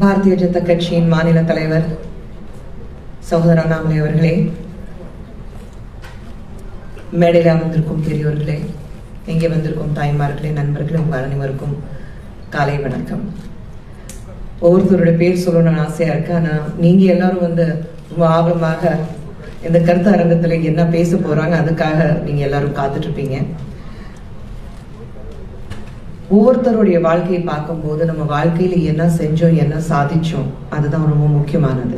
பாரதிய ஜனதா கட்சியின் மாநில தலைவர் சகோதரர் அண்ணாமலை அவர்களே மேடையில் அமர்ந்திருக்கும் பெரியோர்களே இங்கே வந்திருக்கும் தாய்மார்களே நண்பர்களே உங்கள் அனைவருக்கும் காலை வணக்கம் ஒவ்வொருத்தரோட பேர் சொல்லணும்னு ஆசையா இருக்கு ஆனா நீங்க எல்லாரும் வந்து ரொம்ப ஆர்வமாக இந்த கருத்து அரங்கத்துல என்ன பேச போறாங்க அதுக்காக நீங்க எல்லாரும் காத்துட்டு இருப்பீங்க ஒவ்வொருத்தருடைய வாழ்க்கையை பார்க்கும்போது நம்ம வாழ்க்கையில என்ன செஞ்சோம் என்ன சாதிச்சோம் அதுதான் ரொம்ப முக்கியமானது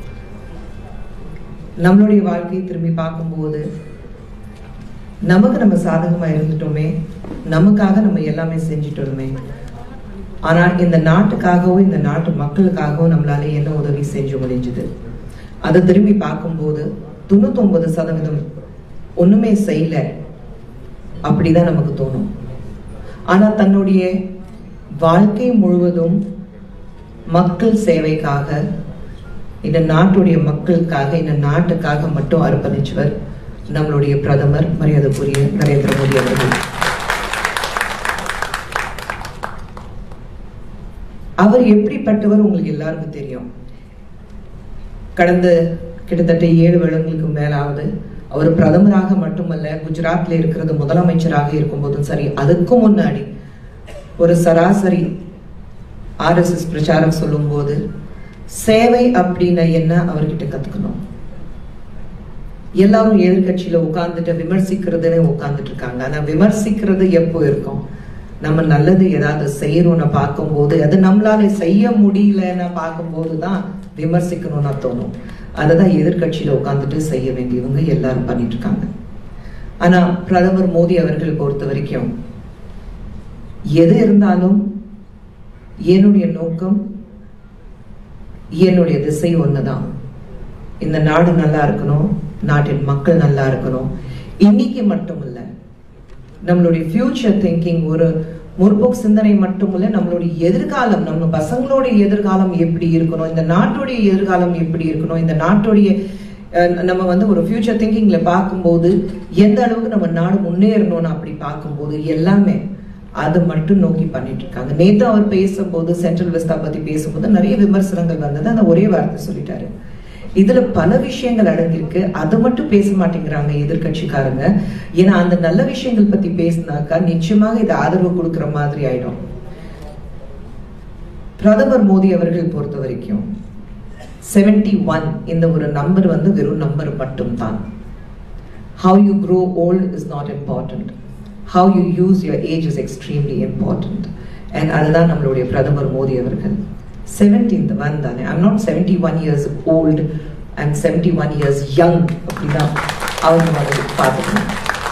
நம்மளுடைய வாழ்க்கையை திரும்பி பார்க்கும்போது நமக்கு நம்ம சாதகமா இருந்துட்டோமே நமக்காக நம்ம எல்லாமே செஞ்சுட்டோமே ஆனால் இந்த நாட்டுக்காகவும் இந்த நாட்டு மக்களுக்காகவும் நம்மளால என்ன உதவி செஞ்சு முடிஞ்சது அதை திரும்பி பார்க்கும்போது தொண்ணூத்தொன்பது சதவீதம் ஒண்ணுமே செய்யல அப்படிதான் நமக்கு தோணும் ஆனா தன்னுடைய வாழ்க்கை முழுவதும் மக்கள் சேவைக்காக இந்த நாட்டுடைய மக்களுக்காக இந்த நாட்டுக்காக மட்டும் அர்ப்பணிச்சவர் நம்மளுடைய பிரதமர் மரியாதைக்குரிய நரேந்திர மோடி அவர்கள் அவர் எப்படிப்பட்டவர் உங்களுக்கு எல்லாருக்கும் தெரியும் கடந்த கிட்டத்தட்ட ஏழு வருடங்களுக்கு மேலாவது அவர் பிரதமராக மட்டுமல்ல குஜராத்ல இருக்கிறது முதலமைச்சராக இருக்கும்போதும் சரி அதுக்கும் முன்னாடி ஒரு சராசரி ஆர்எஸ்எஸ் பிரச்சாரம் சொல்லும்போது சேவை அப்படின்னு என்ன அவர்கிட்ட கத்துக்கணும் எல்லாரும் எதிர்கட்சியில உட்கார்ந்துட்டு விமர்சிக்கிறதுன்னு உட்கார்ந்துட்டு இருக்காங்க ஆனா விமர்சிக்கிறது எப்போ இருக்கும் நம்ம நல்லது ஏதாவது செய்யணும்னு பார்க்கும்போது அது நம்மளால செய்ய முடியலன்னு பார்க்கும்போது தான் விமர்சிக்கணும்னு தோணும் அதை தான் எதிர்கட்சியில உட்காந்துட்டு செய்ய வேண்டியவங்க எல்லாரும் பண்ணிட்டு இருக்காங்க ஆனா பிரதமர் மோடி அவர்கள் பொறுத்த வரைக்கும் எது இருந்தாலும் என்னுடைய நோக்கம் என்னுடைய திசை ஒண்ணுதான் இந்த நாடு நல்லா இருக்கணும் நாட்டின் மக்கள் நல்லா இருக்கணும் இன்னைக்கு மட்டும் இல்ல நம்மளுடைய ஃபியூச்சர் திங்கிங் ஒரு முற்போக்கு சிந்தனை மட்டுமில்ல நம்மளுடைய எதிர்காலம் நம்ம பசங்களுடைய எதிர்காலம் எப்படி இருக்கணும் இந்த நாட்டுடைய எதிர்காலம் எப்படி இருக்கணும் இந்த நாட்டுடைய அஹ், நம்ம வந்து ஒரு ஃபியூச்சர் திங்கிங்ல பார்க்கும்போது எந்த அளவுக்கு நம்ம நாடு முன்னேறணும்னு அப்படி பார்க்கும்போது எல்லாமே அது மட்டும் நோக்கி பண்ணிட்டு இருக்காங்க நேத்து அவர் பேசும்போது சென்ட்ரல் வெஸ்டா பத்தி பேசும்போது நிறைய விமர்சனங்கள் வந்தது அந்த ஒரே வார்த்தை சொல்லிட்டாரு இதுல பல விஷயங்கள் அடங்கியிருக்கு அதை மட்டும் பேச மாட்டேங்கிறாங்க எதிர்க்கட்சிக்காரங்க ஏன்னா அந்த நல்ல விஷயங்கள் பத்தி பேசினாக்கா நிச்சயமாக இது ஆதரவு கொடுக்கிற மாதிரி ஆயிடும் பிரதமர் மோடி அவர்கள் பொறுத்த வரைக்கும் செவன்டி ஒன் இந்த ஒரு நம்பர் வந்து வெறும் நம்பர் மட்டும்தான் how you grow old is not important how you use your age is extremely important and அதுதான் நம்மளுடைய பிரதமர் மோடி அவர்கள் செவன்டீன்த் ஒன் தானே I'm not seventy one years old and seventy one years young அப்படிதான் அவங்க வந்து பார்த்துக்கணும்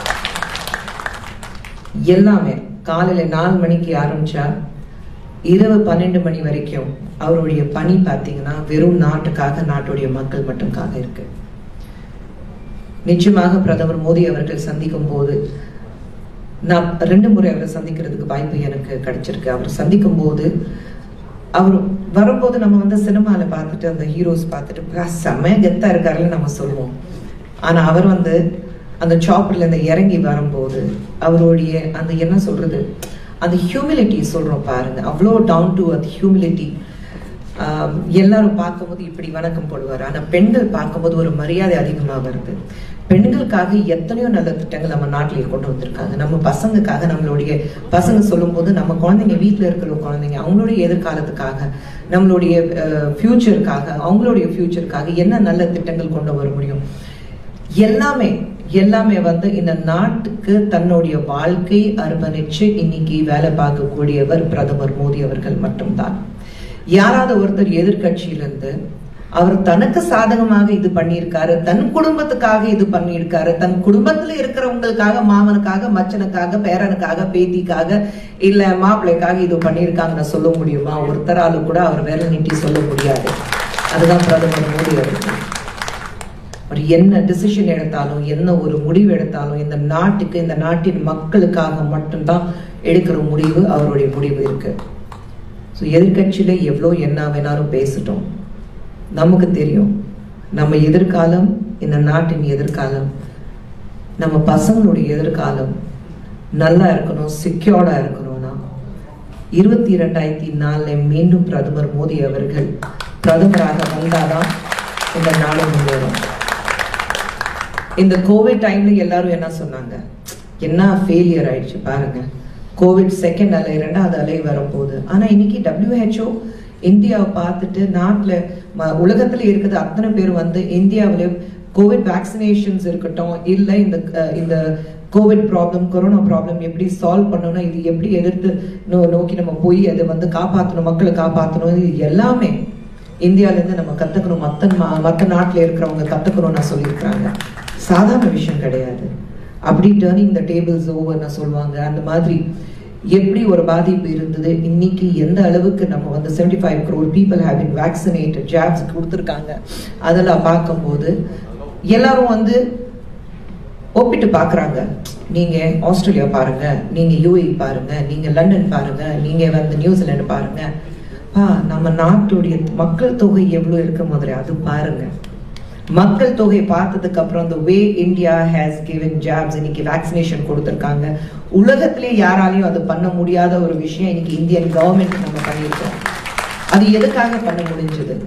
எல்லாமே காலையில நாலு மணிக்கு ஆரம்பிச்சா இரவு பன்னெண்டு மணி வரைக்கும் அவருடைய பணி பார்த்தீங்கன்னா வெறும் நாட்டுக்காக நாட்டுடைய மக்கள் மட்டும்காக இருக்கு நிச்சயமாக பிரதமர் மோடி அவர்கள் சந்திக்கும் போது நான் ரெண்டு முறை அவரை சந்திக்கிறதுக்கு வாய்ப்பு எனக்கு கிடைச்சிருக்கு அவர் சந்திக்கும் போது அவர் வரும்போது நம்ம வந்து சினிமால பார்த்துட்டு அந்த ஹீரோஸ் பார்த்துட்டு "பா, செம்ம கெத்தா இருக்காருன்னு நம்ம சொல்லுவோம் ஆனா அவர் வந்து அந்த சாப்பர்ல இருந்து இறங்கி வரும்போது அவருடைய அந்த என்ன சொல்றது அந்த ஹியூமிலிட்டி சொல்றோம் பாருங்க அவ்வளோ டவுன் டு அது ஹியூமிலிட்டி எல்லாரும் பார்க்கும்போது இப்படி வணக்கம் போடுவார் ஆனா பெண்கள் பார்க்கும்போது ஒரு மரியாதை அதிகமா வருது பெண்களுக்காக எத்தனையோ நல்ல திட்டங்கள் நம்ம நாட்டிலேயே கொண்டு வந்திருக்காங்க நம்ம பசங்களுக்காக நம்மளுடைய பசங்க சொல்லும்போது நம்ம குழந்தைங்க வீட்டில் இருக்கிற குழந்தைங்க அவங்களுடைய எதிர்காலத்துக்காக நம்மளுடைய ஃபியூச்சருக்காக அவங்களுடைய ஃபியூச்சருக்காக என்ன நல்ல திட்டங்கள் கொண்டு வர முடியும் எல்லாமே எல்லாமே வந்து இந்த நாட்டுக்கு தன்னுடைய வாழ்க்கை அர்ப்பணிச்சு இன்னைக்கு வேலை பார்க்கக்கூடியவர் பிரதமர் மோடி அவர்கள் மட்டும்தான் யாராவது ஒருத்தர் எதிர்கட்சியிலிருந்து அவர் தனக்கு சாதகமாக இது பண்ணியிருக்காரு தன் குடும்பத்துக்காக இது பண்ணியிருக்காரு தன் குடும்பத்துல இருக்கிறவங்களுக்காக மாமனுக்காக மச்சனுக்காக பேரனுக்காக பேத்திக்காக இல்ல மாப்பிள்ளைக்காக இது பண்ணியிருக்காங்கன்னு சொல்ல முடியுமா ஒருத்தரால கூட அவர் வேலை நீட்டி சொல்ல முடியாது அதுதான் பிரதமர் மோடி அவர்கள் அவர் என்ன டிசிஷன் எடுத்தாலும் என்ன ஒரு முடிவு எடுத்தாலும் இந்த நாட்டுக்கு இந்த நாட்டின் மக்களுக்காக மட்டும்தான் எடுக்கிற முடிவு அவருடைய முடிவு இருக்கு ஸோ எதிர்கட்சியில எவ்வளோ என்ன வேணாலும் பேசட்டும் நமக்கு தெரியும் நம்ம எதிர்காலம் இந்த நாட்டின் எதிர்காலம் நம்ம பசங்களுடைய எதிர்காலம் நல்லா இருக்கணும் செக்யூர்டா இருக்கணும்னா இருபத்தி இரண்டாயிரத்தி நாலுல மீண்டும் பிரதமர் மோடி அவர்கள் பிரதமராக வந்தாதான் இந்த நாடு முன்னேறும் இந்த கோவிட் டைம்ல எல்லாரும் என்ன சொன்னாங்க என்ன ஃபெயிலியர் ஆயிடுச்சு பாருங்க கோவிட் செகண்ட் அலை ரெண்டாவது அலை வரப்போகுது ஆனா இன்னைக்கு WHO இந்தியாவை பார்த்துட்டு நாட்டுல ம- உலகத்துல இருக்கிறது அத்தனை பேர் வந்து இந்தியாவில கோவிட் வேக்சினேஷன்ஸ் இருக்கட்டும் இல்ல இந்த அஹ், இந்த கோவிட் ப்ராப்ளம் கொரோனா ப்ராப்ளம் எப்படி சால்வ் பண்ணணும் இது எப்படி எதிர்த்து நோ- நோக்கி நம்ம போய் அதை வந்து காப்பாற்றணும் மக்களை காப்பாற்றணும் இது எல்லாமே இந்தியால இருந்து நம்ம கத்துக்கணும் மத்த ம- மத்த நாட்டுல இருக்கிறவங்க கத்துக்கணும் நான் சொல்லியிருக்கிறாங்க சாதாரண விஷயம் கிடையாது அப்படி டேர்னிங் த டேபிள்ஸ் ஓவர்னு சொல்லுவாங்க அந்த மாதிரி எப்படி ஒரு பாதிப்பு இருந்தது இன்னைக்கு எந்த அளவுக்கு நம்ம வந்து 75 five crore people have been vaccinated jabs கொடுத்துருக்காங்க அதெல்லாம் பார்க்கும்போது எல்லாரும் வந்து ஒப்பிட்டு பார்க்குறாங்க நீங்க ஆஸ்திரேலியா பாருங்க நீங்க யூஏ பாருங்க நீங்க லண்டன் பாருங்க நீங்க வந்து நியூசிலாந்து பாருங்க ஆ நம்ம நாட்டுடைய மக்கள் தொகை எவ்வளவு இருக்கு முதல்ல அது பாருங்க மக்கள் தொகை பார்த்ததுக்கு அப்புறம் the way India has given jabs இன்னைக்கு வேக்சினேஷன் கொடுத்துருக்காங்க உலகத்திலே யாராலையும் அது பண்ண முடியாத ஒரு விஷயம் இன்னைக்கு இந்தியன் கவர்மெண்ட் நம்ம பண்ணியிருக்கோம் அது எதுக்காக பண்ண முடிஞ்சது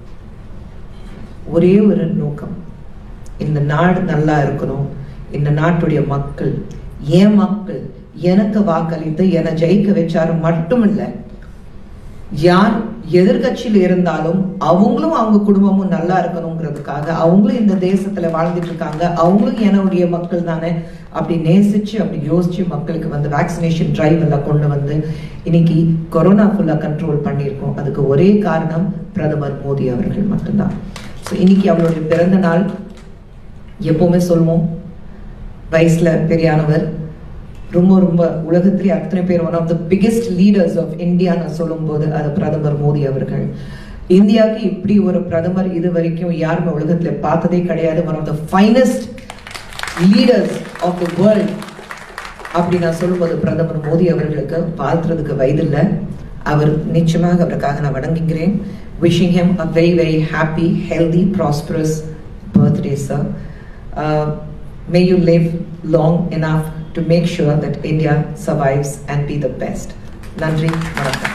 ஒரே ஒரு நோக்கம் இந்த நாடு நல்லா இருக்கணும் இந்த நாட்டுடைய மக்கள் என் மக்கள் எனக்கு வாக்களித்து என்னை ஜெயிக்க வச்சாரு மட்டுமில்ல யார் எதிர்கட்சியில் இருந்தாலும் அவங்களும் அவங்க குடும்பமும் நல்லா இருக்கணுங்கிறதுக்காக அவங்களும் இந்த தேசத்துல வாழ்ந்துட்டு இருக்காங்க அவங்களும் என்னுடைய மக்கள் தானே அப்படி நேசிச்சு அப்படி யோசிச்சு மக்களுக்கு வந்து வேக்சினேஷன் டிரைவ் எல்லாம் கொண்டு வந்து இன்னைக்கு கொரோனா ஃபுல்லா கண்ட்ரோல் பண்ணியிருக்கோம் அதுக்கு ஒரே காரணம் பிரதமர் மோடி அவர்கள் மட்டும்தான் ஸோ இன்னைக்கு அவருடைய பிறந்த நாள் எப்பவுமே சொல்லுவோம் வயசுல பெரியானவர் ரொம்ப ரொம்ப உலகத்திலே அத்தனை பேர் one of the biggest leaders of இந்தியான்னு சொல்லும்போது அது பிரதமர் மோடி அவர்கள் இந்தியாவுக்கு இப்படி ஒரு பிரதமர் இது வரைக்கும் யாருமே உலகத்துல பார்த்ததே கிடையாது one of the finest leaders of the world அப்படி நான் சொல்லும்போது பிரதமர் மோடி அவர்களுக்கு வாழ்த்துறதுக்கு வயதில்லை அவர் நிச்சயமாக அவருக்காக நான் வணங்குகிறேன் wishing him a very very happy healthy prosperous birthday sir may you live long enough to make sure that India survives and be the best. நன்றி வணக்கம்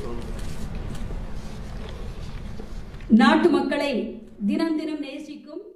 நாட்டு மக்களை தினம் தினம் நேசிக்கும்